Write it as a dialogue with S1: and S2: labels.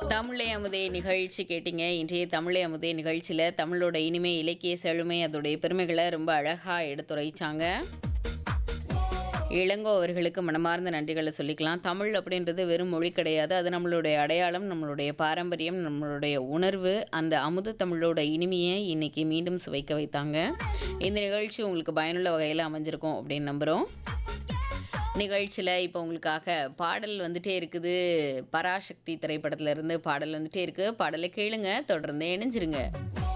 S1: தமிழை அமுதே நிகழ்ச்சி கேட்டீங்க இன்றைய தமிழை அமுதே நிகழ்ச்சியில் தமிழோட இனிமை இலக்கிய செழுமை அதோடைய பெருமைகளை ரொம்ப அழகாக எடுத்துரைச்சாங்க இளங்கோ அவர்களுக்கு மனமார்ந்த நன்றிகளை சொல்லிக்கலாம் தமிழ் அப்படின்றது வெறும் மொழி கிடையாது அது நம்மளுடைய அடையாளம் நம்மளுடைய பாரம்பரியம் நம்மளுடைய உணர்வு அந்த அமுத தமிழோட இனிமையை இன்னைக்கு மீண்டும் சுவைக்க வைத்தாங்க இந்த நிகழ்ச்சி உங்களுக்கு பயனுள்ள வகையில் அமைஞ்சிருக்கும் அப்படின்னு நம்புகிறோம் நிகழ்ச்சியில் இப்போ உங்களுக்காக பாடல் வந்துட்டே இருக்குது பராசக்தி திரைப்படத்துல இருந்து பாடல் வந்துட்டே இருக்கு பாடலை கேளுங்க தொடர்ந்து இணைஞ்சிருங்க